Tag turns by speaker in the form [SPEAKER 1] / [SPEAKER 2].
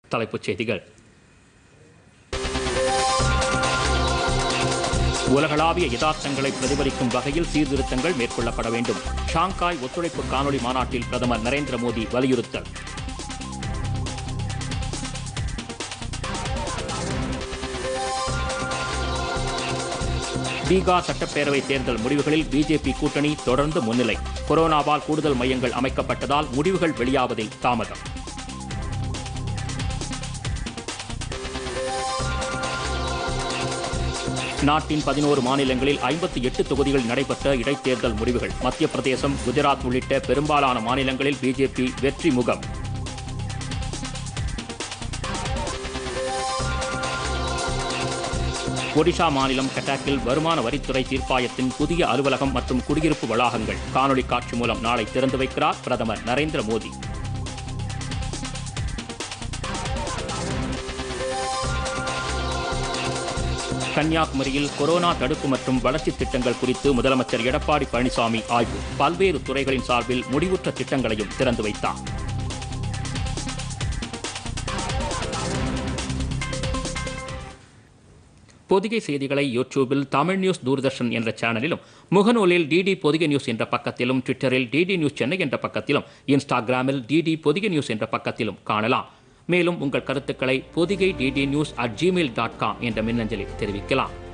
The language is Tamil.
[SPEAKER 1] தலைப்புச் செய்திகள் உலகளாவிய யதார்த்தங்களை பிரதிபலிக்கும் வகையில் சீர்திருத்தங்கள் மேற்கொள்ளப்பட வேண்டும் ஷாங்காய் ஒத்துழைப்பு காணொலி மாநாட்டில் பிரதமர் நரேந்திர மோடி வலியுறுத்தல் பீகார் சட்டப்பேரவை தேர்தல் முடிவுகளில் பிஜேபி கூட்டணி தொடர்ந்து முன்னிலை கொரோனாவால் கூடுதல் மையங்கள் அமைக்கப்பட்டதால் முடிவுகள் வெளியாவதில் தாமதம் நாட்டின் பதினோரு மாநிலங்களில் ஐம்பத்தி எட்டு தொகுதிகளில் நடைபெற்ற இடைத்தேர்தல் முடிவுகள் மத்திய பிரதேசம் குஜராத் உள்ளிட்ட பெரும்பாலான மாநிலங்களில் பிஜேபி வெற்றி முகம் ஒடிஷா மாநிலம் கட்டாக்கில் வருமான வரித்துறை தீர்ப்பாயத்தின் புதிய அலுவலகம் மற்றும் குடியிருப்பு வளாகங்கள் காணொலி காட்சி மூலம் நாளை திறந்து வைக்கிறார் பிரதமர் நரேந்திர மோடி கன்னியாகுமரியில் கொரோனா தடுப்பு மற்றும் வளர்ச்சி திட்டங்கள் குறித்து முதலமைச்சர் எடப்பாடி பழனிசாமி ஆய்வு பல்வேறு துறைகளின் சார்பில் முடிவுற்ற திட்டங்களையும் திறந்து வைத்தார் பொதிகை செய்திகளை யூடியூபில் தமிழ் நியூஸ் தூர்தர்ஷன் என்ற சேனலிலும் முகநூலில் டிடி பொதிகை நியூஸ் என்ற பக்கத்திலும் ட்விட்டரில் டிடி நியூஸ் சென்னை என்ற பக்கத்திலும் இன்ஸ்டாகிராமில் டிடி பொதிகை நியூஸ் என்ற பக்கத்திலும் காணலாம் மேலும் உங்கள் கருத்துக்களை Podhigai DD news at Gmail dot com என்ற மின்னஞ்சலில் தெரிவிக்கலாம்